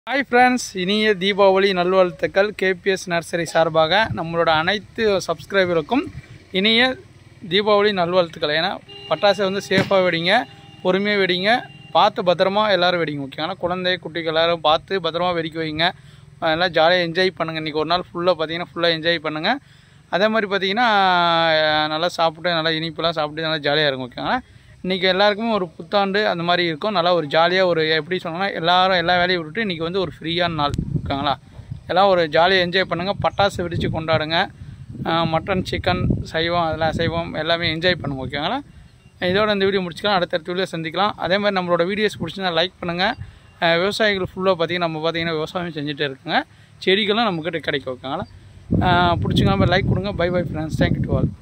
hi friends இனிய தீபாவளி நல்வாழ்த்துக்கள் KBS nursery சார்பாக நம்மளோட அனைத்து சப்ஸ்கிரைபருக்கும் இனிய தீபாவளி நல்வாழ்த்துக்கள் ஏன்னா பட்டாசை வந்து சேஃபாக வெடிங்க பொறுமையாக வெடிங்க பார்த்து பத்திரமா எல்லோரும் வெடிங்க ஓகேங்களா குழந்தை குட்டிகள் எல்லாரும் பார்த்து பத்திரமா வெடிக்க வைங்க எல்லாம் ஜாலியாக என்ஜாய் பண்ணுங்கள் இன்றைக்கி ஒரு நாள் ஃபுல்லாக பார்த்தீங்கன்னா ஃபுல்லாக என்ஜாய் பண்ணுங்கள் அதே மாதிரி பார்த்தீங்கன்னா நல்லா சாப்பிட்டு நல்லா இனிப்புலாம் சாப்பிட்டு நல்லா ஜாலியாக இருக்கும் ஓகேங்களா இன்றைக்கி எல்லாருக்குமே ஒரு புத்தாண்டு அந்த மாதிரி இருக்கும் நல்லா ஒரு ஜாலியாக ஒரு எப்படி சொன்னோன்னா எல்லாரும் எல்லா வேலையும் விட்டுட்டு இன்றைக்கி வந்து ஒரு ஃப்ரீயான நாள் ஓகேங்களா எல்லாம் ஒரு ஜாலியாக என்ஜாய் பண்ணுங்கள் பட்டாசு வெடித்து கொண்டாடுங்க ஆஹ் மட்டன் சிக்கன் சைவம் அதெல்லாம் சைவம் எல்லாமே என்ஜாய் பண்ணுங்க ஓகேங்களா இதோட இந்த வீடியோ முடிச்சுக்கலாம் அடுத்தடுத்த வீடியோ சந்திக்கலாம் அதே மாதிரி நம்மளோட வீடியோஸ் பிடிச்சிருந்தா லைக் பண்ணுங்கள் ஆஹ் விவசாயிகள் ஃபுல்லாக பார்த்தீங்கன்னா நம்ம பார்த்தீங்கன்னா விவசாயம் செஞ்சுட்டே இருக்குங்க செடிகளும் நம்மக்கிட்ட கிடைக்கும் ஓகேங்களா பிடிச்சிங்க லைக் கொடுங்க bye bye friends thank you to all